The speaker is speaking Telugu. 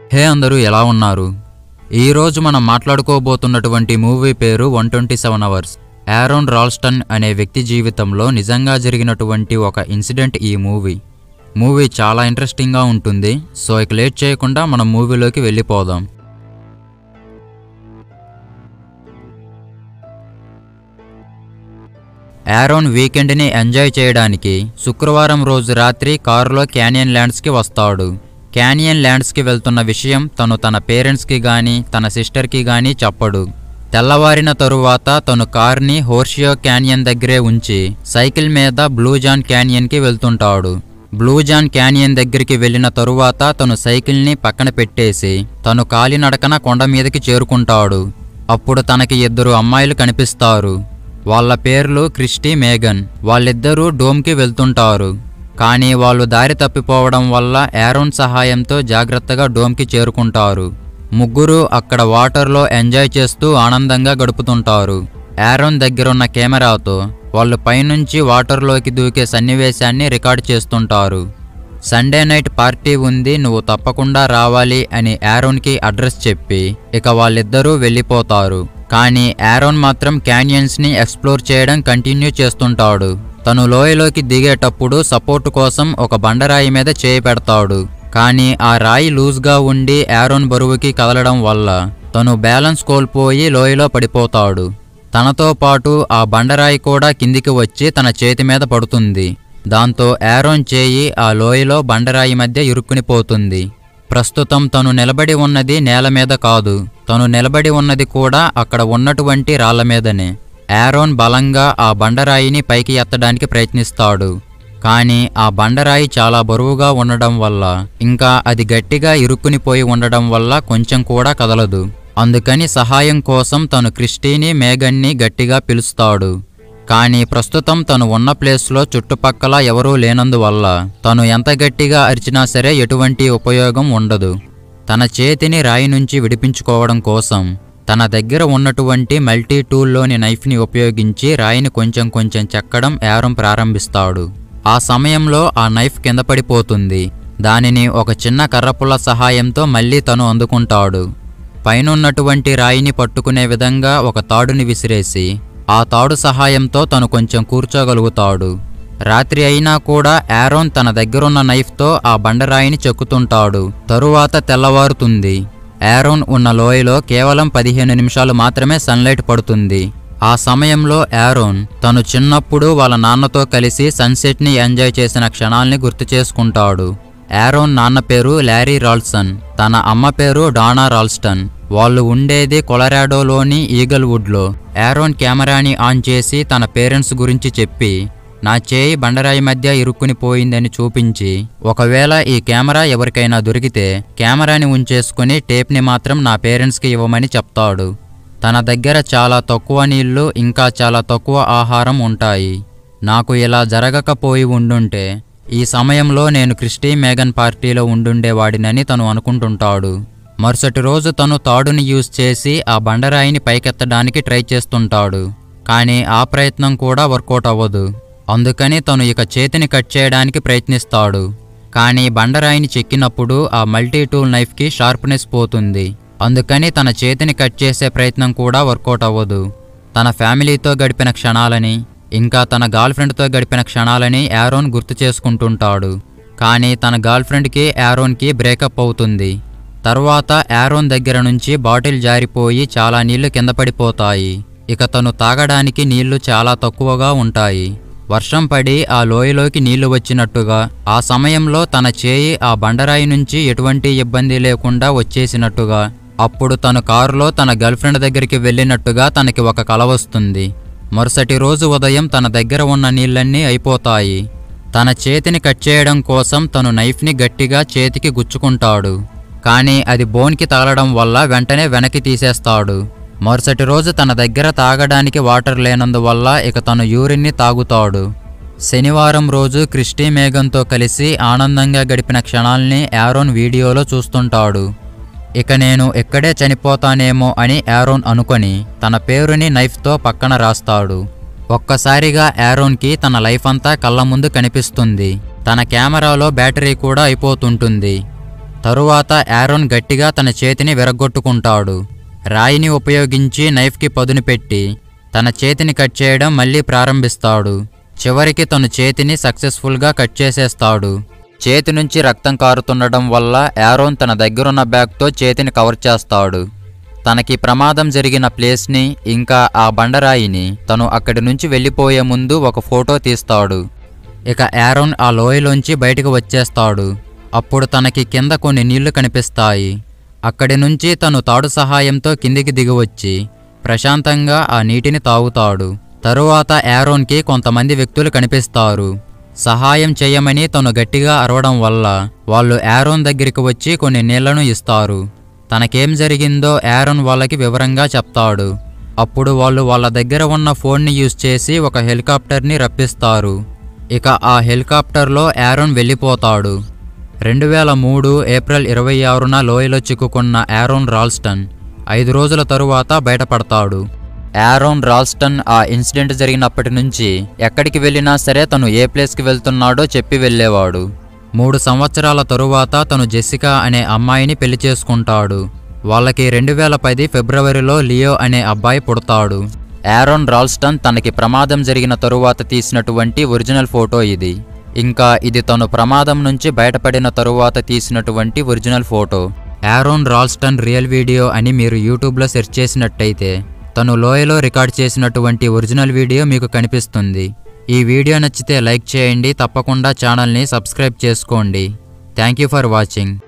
హే అందరూ ఎలా ఉన్నారు ఈరోజు మనం మాట్లాడుకోబోతున్నటువంటి మూవీ పేరు one twenty seven hours Aron Ralston అనే వ్యక్తి జీవితంలో నిజంగా జరిగినటువంటి ఒక ఇన్సిడెంట్ ఈ మూవీ మూవీ చాలా ఇంట్రెస్టింగ్గా ఉంటుంది సో ఇక లేట్ చేయకుండా మనం మూవీలోకి వెళ్ళిపోదాం ఆరోన్ వీకెండ్ని ఎంజాయ్ చేయడానికి శుక్రవారం రోజు రాత్రి కారులో క్యానియన్ ల్యాండ్స్కి వస్తాడు క్యానియన్ ల్యాండ్స్కి వెళ్తున్న విషయం తను తన పేరెంట్స్కి గాని తన సిస్టర్కి గాని చెప్పడు తెల్లవారిన తరువాత తను కార్ని హోర్షియో క్యానియన్ దగ్గరే ఉంచి సైకిల్ మీద బ్లూజాన్ క్యానియన్కి వెళ్తుంటాడు బ్లూజాన్ క్యానియన్ దగ్గరికి వెళ్ళిన తరువాత తను సైకిల్ని పక్కన పెట్టేసి తను కాలినడకన కొండ మీదకి చేరుకుంటాడు అప్పుడు తనకి ఇద్దరు అమ్మాయిలు కనిపిస్తారు వాళ్ళ పేర్లు క్రిస్టీ మేఘన్ వాళ్ళిద్దరూ డోమ్కి వెళ్తుంటారు కానీ వాళ్ళు దారి తప్పిపోవడం వల్ల యారోన్ సహాయంతో జాగ్రత్తగా డోమ్కి చేరుకుంటారు ముగ్గురు అక్కడ వాటర్లో ఎంజాయ్ చేస్తూ ఆనందంగా గడుపుతుంటారు యారోన్ దగ్గరున్న కెమెరాతో వాళ్ళు పైనుంచి వాటర్లోకి దూకే సన్నివేశాన్ని రికార్డ్ చేస్తుంటారు సండే నైట్ పార్టీ ఉంది నువ్వు తప్పకుండా రావాలి అని యారోన్కి అడ్రస్ చెప్పి ఇక వాళ్ళిద్దరూ వెళ్ళిపోతారు కానీ యారోన్ మాత్రం క్యాన్యన్స్ని ఎక్స్ప్లోర్ చేయడం కంటిన్యూ చేస్తుంటాడు తను లోయలోకి దిగేటప్పుడు సపోర్ట్ కోసం ఒక బండరాయి మీద చేయి పెడతాడు కానీ ఆ రాయి లూజ్గా ఉండి యారోన్ బరువుకి కదలడం వల్ల తను బ్యాలెన్స్ కోల్పోయి లోయలో పడిపోతాడు తనతో పాటు ఆ బండరాయి కూడా కిందికి వచ్చి తన చేతి మీద పడుతుంది దాంతో యారోన్ చేయి ఆ లోయలో బండరాయి మధ్య ఇరుక్కునిపోతుంది ప్రస్తుతం తను నిలబడి ఉన్నది నేల మీద కాదు తను నిలబడి ఉన్నది కూడా అక్కడ ఉన్నటువంటి రాళ్ల మీదనే యారోన్ బలంగా ఆ బండరాయిని పైకి ఎత్తడానికి ప్రయత్నిస్తాడు కానీ ఆ బండరాయి చాలా బరువుగా ఉండడం వల్ల ఇంకా అది గట్టిగా ఇరుక్కునిపోయి ఉండడం వల్ల కొంచెం కూడా కదలదు అందుకని సహాయం కోసం తను క్రిస్టీని మేఘన్ని గట్టిగా పిలుస్తాడు కానీ ప్రస్తుతం తను ఉన్న ప్లేస్లో చుట్టుపక్కల ఎవరూ లేనందువల్ల తను ఎంత గట్టిగా అరిచినా సరే ఎటువంటి ఉపయోగం ఉండదు తన చేతిని రాయి నుంచి విడిపించుకోవడం కోసం తన దగ్గర ఉన్నటువంటి మల్టీ టూల్లోని నైఫ్ని ఉపయోగించి రాయిని కొంచెం కొంచెం చెక్కడం ఏరం ప్రారంభిస్తాడు ఆ సమయంలో ఆ నైఫ్ కింద పడిపోతుంది దానిని ఒక చిన్న కర్రపుల్ల సహాయంతో మళ్ళీ తను అందుకుంటాడు పైనున్నటువంటి రాయిని పట్టుకునే విధంగా ఒక తాడుని విసిరేసి ఆ తాడు సహాయంతో తను కొంచెం కూర్చోగలుగుతాడు రాత్రి అయినా కూడా యారోన్ తన దగ్గరున్న నైఫ్తో ఆ బండరాయిని చెక్కుతుంటాడు తరువాత తెల్లవారుతుంది యారోన్ ఉన్న లోయలో కేవలం పదిహేను నిమిషాలు మాత్రమే సన్లైట్ పడుతుంది ఆ సమయంలో యారోన్ తను చిన్నప్పుడు వాళ్ళ నాన్నతో కలిసి సన్సెట్ని ఎంజాయ్ చేసిన క్షణాల్ని గుర్తు చేసుకుంటాడు యారోన్ నాన్న పేరు లారీ రాల్సన్ తన అమ్మ పేరు డానా రాల్స్టన్ వాళ్ళు ఉండేది కొలరాడోలోని ఈగల్వుడ్లో యారోన్ కెమెరాని ఆన్ చేసి తన పేరెంట్స్ గురించి చెప్పి నా చేయి బండరాయి మధ్య ఇరుక్కుని పోయిందని చూపించి ఒకవేళ ఈ కెమెరా ఎవరికైనా దొరికితే కెమెరాని ఉంచేసుకుని టేప్ని మాత్రం నా పేరెంట్స్కి ఇవ్వమని చెప్తాడు తన దగ్గర చాలా తక్కువ నీళ్లు ఇంకా చాలా తక్కువ ఆహారం ఉంటాయి నాకు ఇలా జరగకపోయి ఉండుంటే ఈ సమయంలో నేను క్రిస్టీ మేఘన్ పార్టీలో ఉండుండేవాడినని తను అనుకుంటుంటాడు మరుసటి రోజు తను తాడుని యూజ్ చేసి ఆ బండరాయిని పైకెత్తడానికి ట్రై చేస్తుంటాడు కానీ ఆ ప్రయత్నం కూడా వర్కౌట్ అవ్వదు అందుకని తను ఇక చేతిని కట్ చేయడానికి ప్రయత్నిస్తాడు కానీ బండరాయిని చెక్కినప్పుడు ఆ మల్టీ టూల్ నైఫ్కి షార్ప్నెస్ పోతుంది అందుకని తన చేతిని కట్ చేసే ప్రయత్నం కూడా వర్కౌట్ అవ్వదు తన ఫ్యామిలీతో గడిపిన క్షణాలని ఇంకా తన గర్ల్ ఫ్రెండ్తో గడిపిన క్షణాలని యారోన్ గుర్తు చేసుకుంటుంటాడు కానీ తన గర్ల్ ఫ్రెండ్కి యారోన్కి బ్రేకప్ అవుతుంది తర్వాత యారోన్ దగ్గర నుంచి బాటిల్ జారిపోయి చాలా నీళ్లు కింద పడిపోతాయి ఇక తను తాగడానికి నీళ్లు చాలా తక్కువగా ఉంటాయి వర్షం పడి ఆ లోయలోకి నీళ్లు వచ్చినట్టుగా ఆ సమయంలో తన చేయి ఆ బండరాయి నుంచి ఎటువంటి ఇబ్బంది లేకుండా వచ్చేసినట్టుగా అప్పుడు తను కారులో తన గర్ల్ ఫ్రెండ్ దగ్గరికి వెళ్ళినట్టుగా తనకి ఒక కల వస్తుంది మరుసటి రోజు ఉదయం తన దగ్గర ఉన్న నీళ్ళన్నీ అయిపోతాయి తన చేతిని కట్ చేయడం కోసం తను నైఫ్ని గట్టిగా చేతికి గుచ్చుకుంటాడు కానీ అది బోన్కి తగలడం వల్ల వెంటనే వెనక్కి తీసేస్తాడు మరుసటి రోజు తన దగ్గర తాగడానికి వాటర్ లేనందువల్ల ఇక తను యూరిన్ని తాగుతాడు శనివారం రోజు క్రిస్టీ మేఘంతో కలిసి ఆనందంగా గడిపిన క్షణాల్ని యారోన్ వీడియోలో చూస్తుంటాడు ఇక నేను ఇక్కడే చనిపోతానేమో అని యారోన్ అనుకొని తన పేరుని నైఫ్తో పక్కన రాస్తాడు ఒక్కసారిగా యారోన్కి తన లైఫ్ అంతా కళ్ళ ముందు కనిపిస్తుంది తన కెమెరాలో బ్యాటరీ కూడా అయిపోతుంటుంది తరువాత యారోన్ గట్టిగా తన చేతిని విరగ్గొట్టుకుంటాడు రాయిని ఉపయోగించి నైఫ్కి పదును పెట్టి తన చేతిని కట్ చేయడం మళ్ళీ ప్రారంభిస్తాడు చివరికి తను చేతిని సక్సెస్ఫుల్గా కట్ చేసేస్తాడు చేతి నుంచి రక్తం కారుతుండడం వల్ల యారోన్ తన దగ్గరున్న బ్యాగ్తో చేతిని కవర్ చేస్తాడు తనకి ప్రమాదం జరిగిన ప్లేస్ని ఇంకా ఆ బండరాయిని తను అక్కడి నుంచి వెళ్ళిపోయే ముందు ఒక ఫోటో తీస్తాడు ఇక యారోన్ ఆ లోయలోంచి బయటకు వచ్చేస్తాడు అప్పుడు తనకి కింద కొన్ని నీళ్లు కనిపిస్తాయి అక్కడి నుంచి తను తాడు సహాయంతో కిందికి దిగివచ్చి ప్రశాంతంగా ఆ నీటిని తాగుతాడు తరువాత యారోన్కి కొంతమంది వ్యక్తులు కనిపిస్తారు సహాయం చేయమని తను గట్టిగా అరవడం వల్ల వాళ్ళు యారోన్ దగ్గరికి వచ్చి కొన్ని నీళ్లను ఇస్తారు తనకేం జరిగిందో యారోన్ వాళ్ళకి వివరంగా చెప్తాడు అప్పుడు వాళ్ళు వాళ్ళ దగ్గర ఉన్న ఫోన్ని యూజ్ చేసి ఒక హెలికాప్టర్ని రప్పిస్తారు ఇక ఆ హెలికాప్టర్లో యారోన్ వెళ్ళిపోతాడు రెండు వేల మూడు ఏప్రిల్ ఇరవై ఆరున లోయలో చిక్కుకున్న యారోన్ రాల్స్టన్ ఐదు రోజుల తరువాత బయటపడతాడు యారోన్ రాల్స్టన్ ఆ ఇన్సిడెంట్ జరిగినప్పటి నుంచి ఎక్కడికి వెళ్ళినా సరే తను ఏ ప్లేస్కి వెళ్తున్నాడో చెప్పి వెళ్ళేవాడు మూడు సంవత్సరాల తరువాత తను జెసికా అనే అమ్మాయిని పెళ్లి చేసుకుంటాడు వాళ్ళకి రెండు వేల పది ఫిబ్రవరిలో లియో అనే అబ్బాయి పుడతాడు యారోన్ రాల్స్టన్ తనకి ప్రమాదం జరిగిన తరువాత తీసినటువంటి ఒరిజినల్ ఫోటో ఇది ఇంకా ఇది తను ప్రమాదం నుంచి బయటపడిన తరువాత తీసినటువంటి original photo Aron Ralston real video అని మీరు యూట్యూబ్లో సెర్చ్ చేసినట్టయితే తను లోయలో రికార్డ్ చేసినటువంటి ఒరిజినల్ వీడియో మీకు కనిపిస్తుంది ఈ వీడియో నచ్చితే లైక్ చేయండి తప్పకుండా ఛానల్ని సబ్స్క్రైబ్ చేసుకోండి థ్యాంక్ యూ ఫర్ వాచింగ్